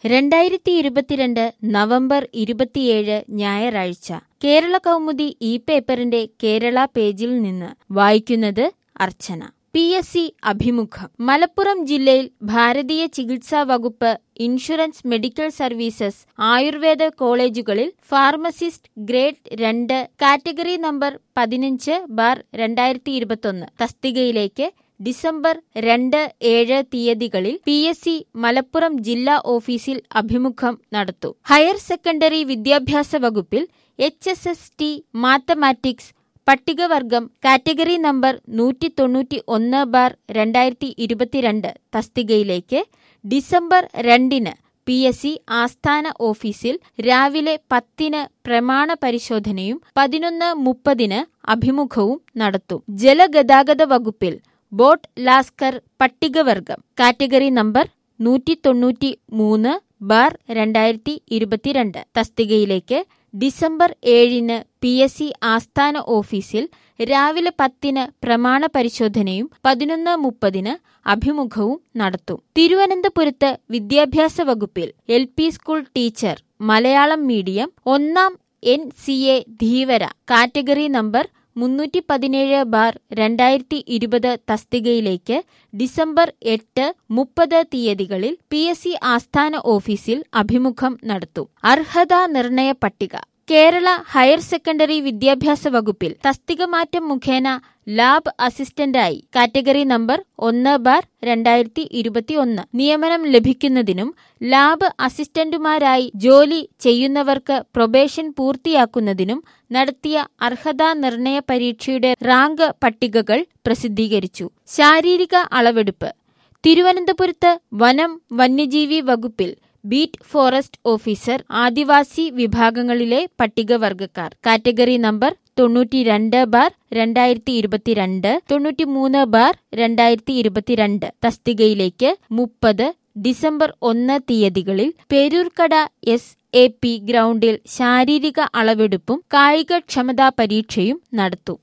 രണ്ടായിരത്തി ഇരുപത്തിരണ്ട് നവംബർ ഇരുപത്തിയേഴ് ഞായറാഴ്ച കേരള കൗമുദി ഈ പേപ്പറിന്റെ കേരള പേജിൽ നിന്ന് വായിക്കുന്നത് അർച്ചന പി എസ് സി അഭിമുഖം മലപ്പുറം ജില്ലയിൽ ഭാരതീയ ചികിത്സാ വകുപ്പ് ഇൻഷുറൻസ് മെഡിക്കൽ സർവീസസ് ആയുർവേദ കോളേജുകളിൽ ഫാർമസിസ്റ്റ് ഗ്രേഡ് രണ്ട് കാറ്റഗറി നമ്പർ പതിനഞ്ച് ബാർ രണ്ടായിരത്തി ഇരുപത്തൊന്ന് തസ്തികയിലേക്ക് ഡിസംബർ രണ്ട് ഏഴ് തീയതികളിൽ പി എസ് സി മലപ്പുറം ജില്ലാ ഓഫീസിൽ അഭിമുഖം നടത്തും ഹയർ സെക്കൻഡറി വിദ്യാഭ്യാസ വകുപ്പിൽ H S S T mathematics പട്ടികവർഗം കാറ്റഗറി നമ്പർ നൂറ്റി തൊണ്ണൂറ്റി ഒന്ന് ബാർ രണ്ടായിരത്തി ഇരുപത്തിരണ്ട് തസ്തികയിലേക്ക് ഡിസംബർ രണ്ടിന് പി എസ് സി ആസ്ഥാന ഓഫീസിൽ രാവിലെ പത്തിന് പ്രമാണ പരിശോധനയും പതിനൊന്ന് മുപ്പതിന് അഭിമുഖവും നടത്തും ജലഗതാഗത വകുപ്പിൽ ബോട്ട് ലാസ്കർ പട്ടികവർഗം കാറ്റഗറി നമ്പർ നൂറ്റി തൊണ്ണൂറ്റി മൂന്ന് ബാർ രണ്ടായിരത്തി ഇരുപത്തിരണ്ട് തസ്തികയിലേക്ക് ഡിസംബർ ഏഴിന് പി എസ് സി ആസ്ഥാന ഓഫീസിൽ രാവിലെ പത്തിന് പ്രമാണ പരിശോധനയും പതിനൊന്ന് മുപ്പതിന് അഭിമുഖവും നടത്തും തിരുവനന്തപുരത്ത് വിദ്യാഭ്യാസ വകുപ്പിൽ L P school teacher Malayalam medium ഒന്നാം N C A Dheevara category number മുന്നൂറ്റി പതിനേഴ് ബാർ രണ്ടായിരത്തി ഇരുപത് തസ്തികയിലേക്ക് ഡിസംബർ എട്ട് മുപ്പത് തീയതികളിൽ പി എസ് സി ആസ്ഥാന ഓഫീസിൽ അഭിമുഖം നടത്തും അർഹതാ നിർണയ പട്ടിക കേരള ഹയർ സെക്കൻഡറി വിദ്യാഭ്യാസ വകുപ്പിൽ തസ്തിക മാറ്റം മുഖേന ലാബ് അസിസ്റ്റന്റായി കാറ്റഗറി നമ്പർ ഒന്ന് ബാർ രണ്ടായിരത്തി ഇരുപത്തിയൊന്ന് നിയമനം ലഭിക്കുന്നതിനും ലാബ് അസിസ്റ്റന്റുമാരായി ജോലി ചെയ്യുന്നവർക്ക് പ്രൊബേഷൻ പൂർത്തിയാക്കുന്നതിനും നടത്തിയ അർഹതാ നിർണയ പരീക്ഷയുടെ റാങ്ക് പട്ടികകൾ പ്രസിദ്ധീകരിച്ചു ശാരീരിക അളവെടുപ്പ് തിരുവനന്തപുരത്ത് വനം വന്യജീവി വകുപ്പിൽ ബീറ്റ് ഫോറസ്റ്റ് ഓഫീസർ ആദിവാസി വിഭാഗങ്ങളിലെ പട്ടികവർഗക്കാർ കാറ്റഗറി നമ്പർ തൊണ്ണൂറ്റിരണ്ട് ബാർ രണ്ടായിരത്തി ഇരുപത്തിരണ്ട് തൊണ്ണൂറ്റിമൂന്ന് ബാർ രണ്ടായിരത്തി ഇരുപത്തിരണ്ട് തസ്തികയിലേക്ക് മുപ്പത് ഡിസംബർ ഒന്ന് തീയതികളിൽ പേരൂർക്കട എസ് എ പി ഗ്രൗണ്ടിൽ ശാരീരിക അളവെടുപ്പും കായികക്ഷമതാ പരീക്ഷയും നടത്തും